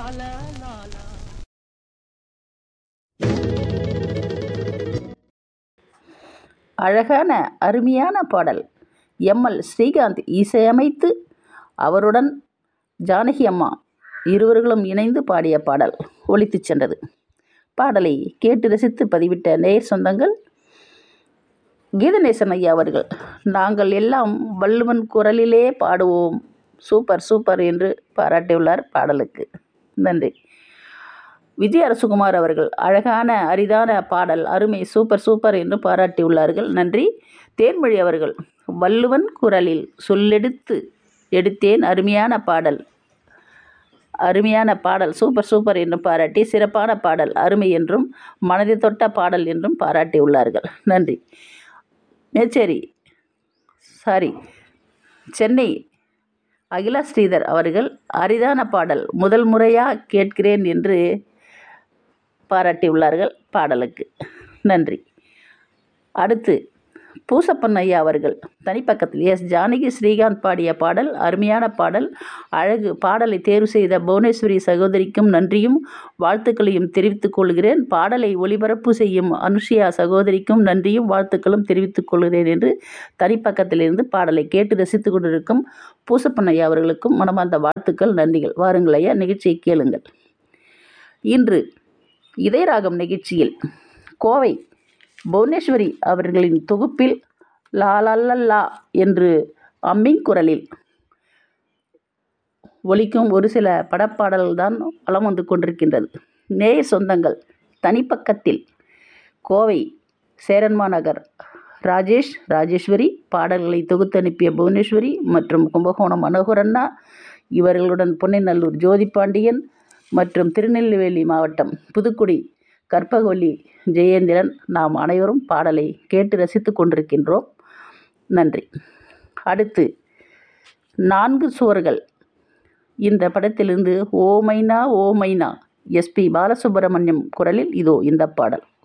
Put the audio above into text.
லாலா லாலா அழகான அருமையான பாடல் எம்எல் ஸ்ரீகாந்த் இசையமைத்து அவருடன் ஜானகி அம்மா இருவர்களும் இணைந்து பாடிய பாடல் ஒலித்துச் சென்றது பாடலை கேட்டு ரசித்து பதிவிட்ட நேயர் சொந்தங்கள் கீதநேசன் ஐயா அவர்கள் நாங்கள் எல்லாம் வள்ளுவன் குரலிலே பாடுவோம் சூப்பர் சூப்பர் என்று பாராட்டியுள்ளார் பாடலுக்கு நன்றி விஜய் அரசுகுமார் அவர்கள் அழகான அரிதான பாடல் அருமை சூப்பர் சூப்பர் என்று பாராட்டியுள்ளார்கள் நன்றி தேன்மொழி அவர்கள் வள்ளுவன் குரலில் சொல்லெடுத்து எடுத்தேன் அருமையான பாடல் அருமையான பாடல் சூப்பர் சூப்பர் என்றும் பாராட்டி சிறப்பான பாடல் அருமை என்றும் மனதை தொட்ட பாடல் என்றும் பாராட்டியுள்ளார்கள் நன்றி மேச்சேரி சாரி சென்னை அகிலா ஸ்ரீதர் அவர்கள் அரிதான பாடல் முதல் முறையாக கேட்கிறேன் என்று பாராட்டியுள்ளார்கள் பாடலுக்கு நன்றி அடுத்து பூசப்பன் ஐயா அவர்கள் தனிப்பக்கத்தில் எஸ் ஜானகி ஸ்ரீகாந்த் பாடிய பாடல் அருமையான பாடல் அழகு பாடலை தேர்வு செய்த புவனேஸ்வரி சகோதரிக்கும் நன்றியும் வாழ்த்துக்களையும் தெரிவித்துக் கொள்கிறேன் பாடலை ஒளிபரப்பு செய்யும் அனுஷியா சகோதரிக்கும் நன்றியும் வாழ்த்துக்களும் தெரிவித்துக் கொள்கிறேன் என்று தனிப்பக்கத்திலிருந்து பாடலை கேட்டு ரசித்துக் கொண்டிருக்கும் பூசப்பன் ஐயா அவர்களுக்கும் மனமார்ந்த வாழ்த்துக்கள் நன்றிகள் வாருங்கள் ஐயா நிகழ்ச்சியை கேளுங்கள் இன்று இதயராகம் நிகழ்ச்சியில் கோவை புவனேஸ்வரி அவர்களின் தொகுப்பில் லா லா லா லா என்று அம்மிங் குரலில் ஒலிக்கும் ஒரு சில படப்பாடல்கள் தான் வலம் வந்து கொண்டிருக்கின்றது நேய சொந்தங்கள் தனிப்பக்கத்தில் கோவை சேரன்மா நகர் ராஜேஷ் ராஜேஸ்வரி பாடல்களை தொகுத்து அனுப்பிய புவனேஸ்வரி மற்றும் கும்பகோணம் மனோகரண்ணா இவர்களுடன் பொன்னைநல்லூர் ஜோதி பாண்டியன் மற்றும் திருநெல்வேலி மாவட்டம் புதுக்குடி கற்பகவல்லி ஜெயேந்திரன் நாம் அனைவரும் பாடலை கேட்டு ரசித்து கொண்டிருக்கின்றோம் நன்றி அடுத்து நான்கு சுவர்கள் இந்த படத்திலிருந்து ஓ மைனா ஓ மைனா எஸ்பி பாலசுப்ரமணியம் குரலில் இதோ இந்த பாடல்